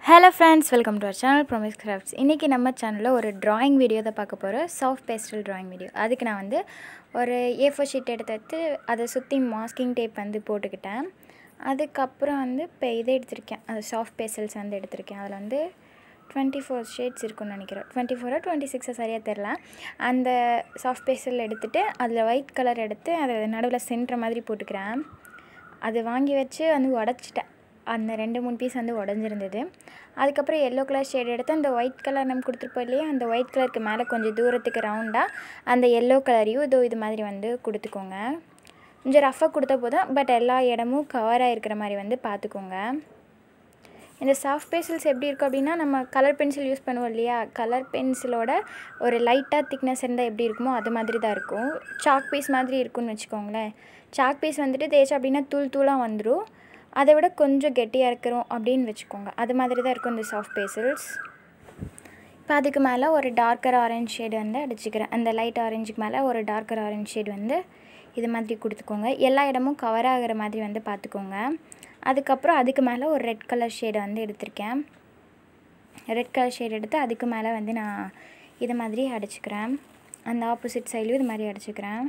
hello friends welcome to our channel promise crafts இன்றைக்கி நம்ம சேனலில் ஒரு ட்ராயிங் வீடியோ தான் பார்க்க போகிறோம் சாஃப்ட் பேஸ்டல் ட்ராயிங் வீடியோ அதுக்கு நான் வந்து ஒரு ஏ ஃபோர் ஷீட் எடுத்து எடுத்து அதை சுற்றி மாஸ்கிங் டேப் வந்து போட்டுக்கிட்டேன் அதுக்கப்புறம் வந்து இப்போ இதை எடுத்திருக்கேன் அது சாஃப்ட் பேஸ்டல்ஸ் வந்து எடுத்திருக்கேன் அதில் வந்து டுவெண்ட்டி ஃபோர் ஷேட்ஸ் இருக்குன்னு நினைக்கிறேன் டுவெண்ட்டி ஃபோரோ டுவெண்ட்டி சிக்ஸோ சரியாக தெரில அந்த சாஃப்ட் பேஸ்டல் எடுத்துகிட்டு அதில் ஒயிட் கலர் எடுத்து அதை நடுவில் சென்டர் மாதிரி போட்டுக்கிறேன் அது வாங்கி வச்சு வந்து உடச்சிட்டேன் அந்த ரெண்டு மூணு பீஸ் வந்து உடஞ்சிருந்தது அதுக்கப்புறம் எல்லோ கலர் ஷேட் எடுத்து அந்த ஒயிட் கலர் நம்ம கொடுத்துருப்போம் இல்லையா அந்த ஒயிட் கலருக்கு மேலே கொஞ்சம் தூரத்துக்கு ரவுண்டாக அந்த எல்லோ கலரையும் இதோ இது மாதிரி வந்து கொடுத்துக்கோங்க கொஞ்சம் ரஃபாக கொடுத்த போதும் பட் எல்லா இடமும் கவராக இருக்கிற மாதிரி வந்து பார்த்துக்கோங்க இந்த சாஃப்ட் பென்சில்ஸ் எப்படி இருக்கும் அப்படின்னா நம்ம கலர் பென்சில் யூஸ் பண்ணுவோம் இல்லையா கலர் பென்சிலோட ஒரு லைட்டாக திக்னஸ் இருந்தால் எப்படி இருக்குமோ அது மாதிரி தான் இருக்கும் சாக் பீஸ் மாதிரி இருக்கும்னு வச்சுக்கோங்களேன் சாக் பீஸ் வந்துட்டு தேய்ச்சா அப்படின்னா தூள் தூளாக வந்துடும் அதை விட கொஞ்சம் கெட்டியாக இருக்கிறோம் அப்படின்னு வச்சுக்கோங்க அது மாதிரி தான் இருக்கும் இந்த சாஃப்ட் பென்சில்ஸ் இப்போ அதுக்கு மேலே ஒரு டார்க்கர் ஆரஞ்ச் ஷேடு வந்து அடிச்சுக்கிறேன் அந்த லைட் ஆரஞ்சுக்கு மேலே ஒரு டார்க்கர் ஆரஞ்ச் ஷேடு வந்து இது மாதிரி கொடுத்துக்கோங்க எல்லா இடமும் கவர் ஆகிற மாதிரி வந்து பார்த்துக்கோங்க அதுக்கப்புறம் அதுக்கு மேலே ஒரு ரெட் கலர் ஷேடை வந்து எடுத்திருக்கேன் ரெட் கலர் ஷேட் எடுத்து அதுக்கு மேலே வந்து நான் இது மாதிரி அடிச்சுக்கிறேன் அந்த ஆப்போசிட் சைட்லையும் இது மாதிரி அடிச்சுக்கிறேன்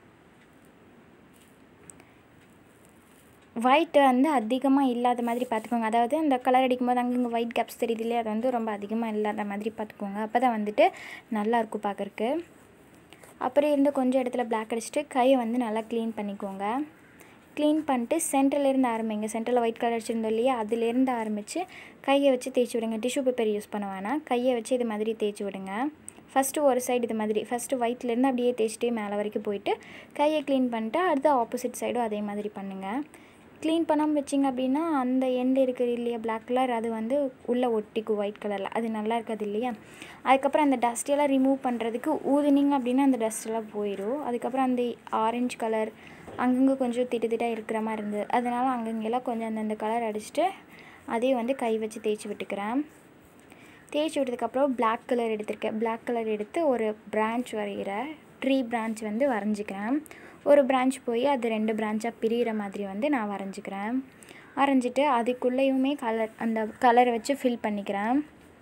ஒயிட் வந்து அதிகமாக இல்லாத மாதிரி பார்த்துக்கோங்க அதாவது அந்த கலர் அடிக்கும்போது அங்கங்கே ஒயிட் கேப்ஸ் தெரியுது இல்லையா அது வந்து ரொம்ப அதிகமாக இல்லாத மாதிரி பார்த்துக்கோங்க அப்போ தான் வந்துட்டு நல்லாயிருக்கும் பார்க்குறக்கு அப்புறம் இருந்து கொஞ்சம் இடத்துல பிளாக் அடிச்சுட்டு கையை வந்து நல்லா க்ளீன் பண்ணிக்கோங்க க்ளீன் பண்ணிட்டு சென்டர்லேருந்து ஆரம்பிங்க சென்டரில் ஒயிட் கலர் அடிச்சிருந்தோம் இல்லையா அதுலேருந்து ஆரம்பித்து கையை வச்சு தேய்ச்சி விடுங்க டிஷ்யூ பேப்பர் யூஸ் பண்ண வேணாம் கையை வச்சு இது மாதிரி தேய்ச்சி விடுங்க ஃபஸ்ட்டு ஒரு சைடு இது மாதிரி ஃபஸ்ட்டு ஒயிட்லேருந்து அப்படியே தேய்ச்சிட்டே மேலே வரைக்கும் போயிட்டு கையை க்ளீன் பண்ணிட்டு அடுத்த ஆப்போசிட் சைடும் அதே மாதிரி பண்ணுங்கள் க்ளீன் பண்ணாமல் வச்சிங்க அப்படின்னா அந்த எண்டு இருக்குது இல்லையா பிளாக் கலர் அது வந்து உள்ளே ஒட்டிக்கும் ஒயிட் கலரில் அது நல்லா இருக்காது இல்லையா அதுக்கப்புறம் அந்த டஸ்ட்டெல்லாம் ரிமூவ் பண்ணுறதுக்கு ஊதுனிங்க அப்படின்னா அந்த டஸ்ட்டெல்லாம் போயிடும் அதுக்கப்புறம் அந்த ஆரஞ்சு கலர் அங்கங்கே கொஞ்சம் திட்டு திட்டாக இருக்கிற மாதிரி இருந்தது அதனால் அங்கங்கெல்லாம் கொஞ்சம் அந்தந்த கலர் அடிச்சுட்டு அதையும் வந்து கை வச்சு தேய்ச்சி விட்டுக்கிறேன் தேய்ச்சி விட்டதுக்கப்புறம் பிளாக் கலர் எடுத்திருக்கேன் பிளாக் கலர் எடுத்து ஒரு பிரான்ச் வரைகிற ட்ரீ பிரான்ச் வந்து வரைஞ்சிக்கிறேன் ஒரு பிரான்ச் போய் அது ரெண்டு பிரான்ச்சாக பிரிகிற மாதிரி வந்து நான் வரைஞ்சிக்கிறேன் வரைஞ்சிட்டு அதுக்குள்ளேயுமே கலர் அந்த கலரை வச்சு ஃபில் பண்ணிக்கிறேன்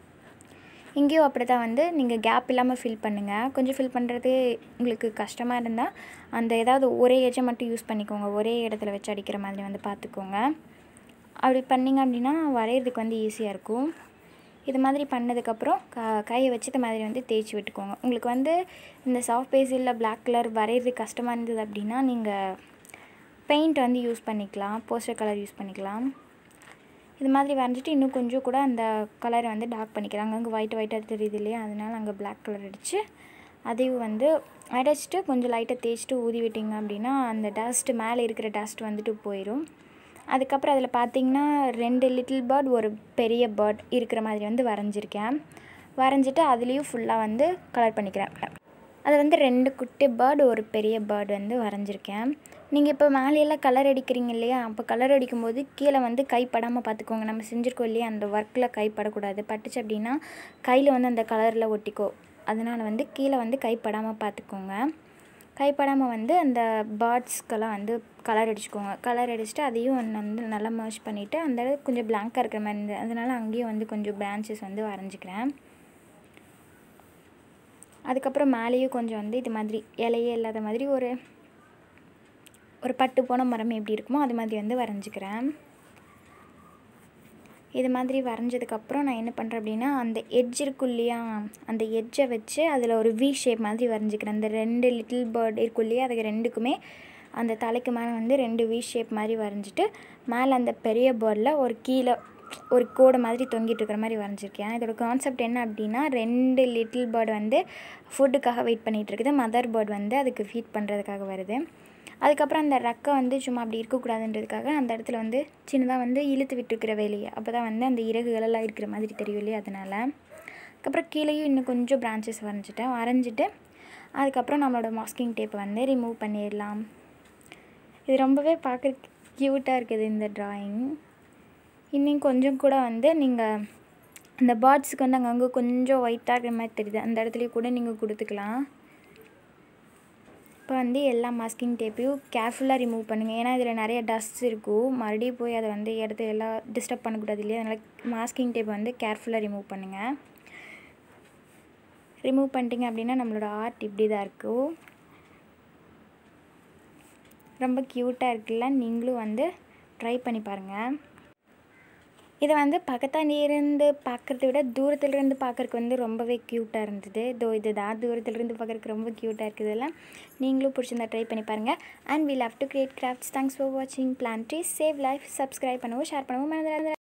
இங்கேயும் அப்படி தான் வந்து நீங்கள் கேப் இல்லாமல் ஃபில் பண்ணுங்கள் கொஞ்சம் ஃபில் பண்ணுறது உங்களுக்கு கஷ்டமாக இருந்தால் அந்த ஏதாவது ஒரே எஜை மட்டும் யூஸ் பண்ணிக்கோங்க ஒரே இடத்துல வச்சு அடிக்கிற மாதிரி வந்து பார்த்துக்கோங்க அப்படி பண்ணிங்க அப்படின்னா வரைகிறதுக்கு வந்து ஈஸியாக இருக்கும் இது மாதிரி பண்ணதுக்கப்புறம் க கையை வச்சு இந்த மாதிரி வந்து தேய்ச்சி விட்டுக்கோங்க உங்களுக்கு வந்து இந்த சாஃப்ட் பேஸில் பிளாக் கலர் வரைகிறது கஷ்டமாக இருந்தது அப்படின்னா நீங்கள் பெயிண்ட் வந்து யூஸ் பண்ணிக்கலாம் போஸ்டர் கலர் யூஸ் பண்ணிக்கலாம் இது மாதிரி வரைஞ்சிட்டு இன்னும் கொஞ்சம் கூட அந்த கலரை வந்து டார்க் பண்ணிக்கிறேன் அங்கங்கே ஒயிட் ஒயிட்டாக தெரியுது இல்லையா அதனால் அங்கே பிளாக் கலர் அடித்து அதையும் வந்து அடைச்சிட்டு கொஞ்சம் லைட்டாக தேய்ச்சிட்டு ஊதி விட்டிங்க அப்படின்னா அந்த டஸ்ட்டு மேலே இருக்கிற டஸ்ட் வந்துட்டு போயிடும் அதுக்கப்புறம் அதில் பார்த்திங்கன்னா ரெண்டு லிட்டில் பேர்ட் ஒரு பெரிய பேர்ட் இருக்கிற மாதிரி வந்து வரைஞ்சிருக்கேன் வரைஞ்சிட்டு அதுலேயும் ஃபுல்லாக வந்து கலர் பண்ணிக்கிறேன் அது வந்து ரெண்டு குட்டி பேர்டு ஒரு பெரிய பேர்டு வந்து வரைஞ்சிருக்கேன் நீங்கள் இப்போ மேலேயெல்லாம் கலர் அடிக்கிறீங்க இல்லையா அப்போ கலர் அடிக்கும்போது கீழே வந்து கை படாமல் பார்த்துக்கோங்க நம்ம செஞ்சுருக்கோம் இல்லையா அந்த ஒர்க்கில் கை படக்கூடாது பட்டுச்சு அப்படின்னா கையில் வந்து அந்த கலரில் ஒட்டிக்கோ அதனால் வந்து கீழே வந்து கை படாமல் பார்த்துக்கோங்க கைப்படாமல் வந்து அந்த பேர்ட்ஸ்க்கெல்லாம் வந்து கலர் அடிச்சுக்கோங்க கலர் அடிச்சுட்டு அதையும் வந்து நல்லா மர்ச் பண்ணிவிட்டு அந்த இடத்துல கொஞ்சம் பிளாங்காக இருக்கிற மாதிரி இருந்தது அதனால் அங்கேயும் வந்து கொஞ்சம் பிரான்ச்சஸ் வந்து வரைஞ்சிக்கிறேன் அதுக்கப்புறம் மேலேயும் கொஞ்சம் வந்து இது மாதிரி இலையே இல்லாத மாதிரி ஒரு ஒரு பட்டு போன மரம் எப்படி இருக்குமோ அது மாதிரி வந்து வரைஞ்சிக்கிறேன் இது மாதிரி வரைஞ்சதுக்கப்புறம் நான் என்ன பண்ணுறேன் அப்படின்னா அந்த எட்ஜ் இருக்கும் இல்லையா அந்த எட்ஜை வச்சு அதில் ஒரு வி ஷேப் மாதிரி வரைஞ்சிக்கிறேன் அந்த ரெண்டு லிட்டில் பேர்ட் இருக்கும் இல்லையா அதுக்கு ரெண்டுக்குமே அந்த தலைக்கு மேலே வந்து ரெண்டு வி ஷேப் மாதிரி வரைஞ்சிட்டு மேலே அந்த பெரிய பேர்டில் ஒரு கீழே ஒரு கோடை மாதிரி தொங்கிட்டு இருக்கிற மாதிரி வரைஞ்சிருக்கேன் இதோட கான்செப்ட் என்ன அப்படின்னா ரெண்டு லிட்டில் பேர்டு வந்து ஃபுட்டுக்காக வெயிட் பண்ணிகிட்டு இருக்குது மதர் பேர்ட் வந்து அதுக்கு ஃபீட் பண்ணுறதுக்காக வருது அதுக்கப்புறம் அந்த ரெக்கை வந்து சும்மா அப்படி இருக்கக்கூடாதுன்றதுக்காக அந்த இடத்துல வந்து சின்னதாக வந்து இழுத்து விட்டுருக்கிற வேலையை அப்போ தான் வந்து அந்த இறகுகளெல்லாம் இருக்கிற மாதிரி தெரியும் இல்லையா அதனால் அதுக்கப்புறம் கீழேயும் இன்னும் கொஞ்சம் பிரான்ச்சஸ் வரைஞ்சிட்டேன் வரைஞ்சிட்டு அதுக்கப்புறம் நம்மளோட மாஸ்கிங் டேப்பை வந்து ரிமூவ் பண்ணிடலாம் இது ரொம்பவே பார்க்க க்யூட்டாக இருக்குது இந்த ட்ராயிங் இன்னும் கொஞ்சம் கூட வந்து நீங்கள் அந்த பேர்ட்ஸுக்கு வந்து அங்கங்கே கொஞ்சம் ஒயிட்டாக இருக்கிற மாதிரி தெரியுது அந்த இடத்துலையும் கூட நீங்கள் கொடுத்துக்கலாம் இப்போ வந்து எல்லா மாஸ்கிங் டேப்பையும் கேர்ஃபுல்லாக ரிமூவ் பண்ணுங்கள் ஏன்னா இதில் நிறைய டஸ்ட் இருக்கும் மறுபடியும் போய் அதை வந்து இடத்த எல்லாம் டிஸ்டர்ப் பண்ணக்கூடாது இல்லையா அதனால் மாஸ்கிங் டேப் வந்து கேர்ஃபுல்லாக ரிமூவ் பண்ணுங்கள் ரிமூவ் பண்ணிட்டீங்க அப்படின்னா நம்மளோட ஆர்ட் இப்படி தான் இருக்கும் ரொம்ப க்யூட்டாக இருக்குல்ல நீங்களும் வந்து ட்ரை பண்ணி பாருங்கள் இதை வந்து பக்கத்தாண்டி இருந்து பார்க்குறத விட தூரத்துலேருந்து பார்க்குறக்கு வந்து ரொம்பவே க்யூட்டாக இருந்தது தோ இது தான் தூரத்துலேருந்து பார்க்குறக்கு ரொம்ப க்யூட்டாக இருக்குதுல்ல நீங்களும் பிடிச்சிருந்தா ட்ரை பண்ணி பாருங்கள் and we love to create crafts thanks for வாட்சிங் plant trees save life subscribe பண்ணவும் ஷேர் பண்ணவும் மறந்துடாத